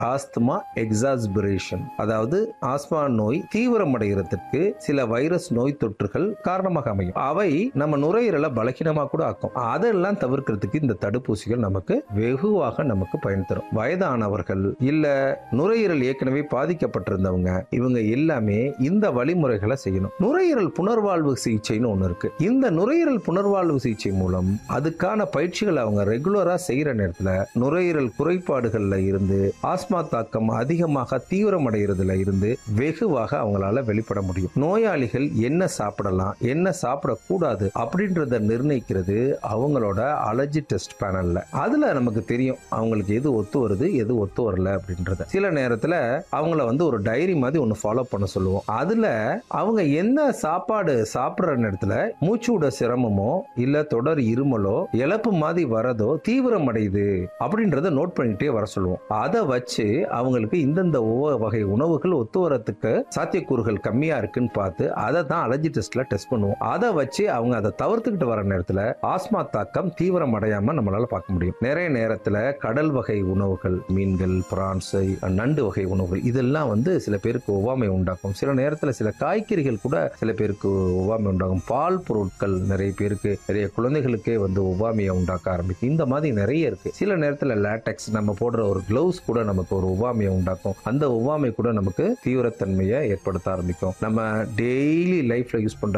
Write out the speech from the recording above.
asthma எக்ஸாஸ்பிரேஷன் அதாவது asthma நோய் தீவிரமடைகிறதுக்கு சில வைரஸ் நோய் தொற்றுகள் காரணமாக அமையும் அவை நம்ம நுரையீரலை பலகீனமா கூட ஆக்கும் அதெல்லாம் தவிர்க்கிறதுக்கு இந்த தடுப்பூசிகள் நமக்கு வெகுவாக நமக்கு பயன் தரும் வயதானவர்கள் இல்ல நுரையீரல் ஏற்கனவே பாதிக்கப்பட்டிருந்தவங்க இவங்க எல்லாமே இந்த வழிமுறைகளை செய்யணும் நுரையீரல் புனர்வாழ்வு சிகிச்சைன்னு ஒண்ணு இருக்கு இந்த நுரையீரல் புனர்வாழ்வு சிகிச்சை மூலம் அதுக்கான பயிற்சிகளை அவங்க ரெகுலரா செய்யற நேரத்துல நுரையீரல் குறைபாடுகள்ல இருந்து ஆஸ்மா தாக்கம் அதிகமாக தீவிரமடைகிறதுல இருந்து வெகுவாக அவங்களால வெளிப்பட முடியும் நோயாளிகள் என்ன சாப்பிடலாம் என்ன சாப்பிடக்கூடாது அப்படின்றத நிர்ணயிக்கிறது அவங்களோட அலர்ஜி டெஸ்ட் பேனல்ல அதுல நமக்கு தெரியும் அவங்களுக்கு எது ஒத்து வருது எது ஒத்து வரல அப்படின்றத சில நேரத்துல அவங்கள வந்து ஒரு டைரி மாதிரி ஒன்னு ஃபாலோ பண்ண சொல்லுவோம் அதுல அவங்க என்ன சாப்பாடு சாப்பிடுற நேரத்துல மூச்சு விட சிரமமோ இல்ல தொடர் இருமலோ இழப்பு மாதிரி வரதோ தீவிரம் அடையுது அப்படின்றத நோட் பண்ணிட்டே வர சொல்லுவோம் அதை வச்சு அவங்களுக்கு இந்தந்த ஒவ்வொரு வகை உணவுகள் ஒத்து வரத்துக்கு சாத்தியக்கூறுகள் கம்மியா இருக்குன்னு பார்த்து அதை தான் அலர்ஜி டெஸ்ட்ல டெஸ்ட் பண்ணுவோம் அதை வச்சு அவங்க அதை தவிர்த்துக்கிட்டு வர நேரத்துல ஆஸ்மா தாக்கம் தீவிரம் அடையாம நம்மளால பார்க்க முடியும் நிறைய நேரத்துல கடல் வகை உணவுகள் மீன்கள் பிரான்ஸ் நண்டு வகை உணவுகள் இதெல்லாம் வந்து சில பேருக்கு ஒவ்வாமை உண்டாக்கும் சில நேரத்துல சில காய்கறிகள் கூட சில பேருக்கு ஒவ்வாமை உண்டாகும் பால் பொருட்கள் நிறைய பேருக்கு நிறைய குழந்தைகளுக்கே வந்து ஒவ்வாமையை உண்டாக்க ஆரம்பிக்கும் இந்த மாதிரி நிறைய இருக்கு சில நேரத்துல லேட்டெக்ஸ் நம்ம போடுற ஒரு கிளவுஸ் கூட நமக்கு ஒரு ஒவ்வாமையை உண்டாக்கும் அந்த ஒவ்வாமை கூட நமக்கு தீவிரத்தன்மையை ஏற்படுத்த ஆரம்பிக்கும் நம்ம டெய்லி லைஃப்ல யூஸ் பண்ற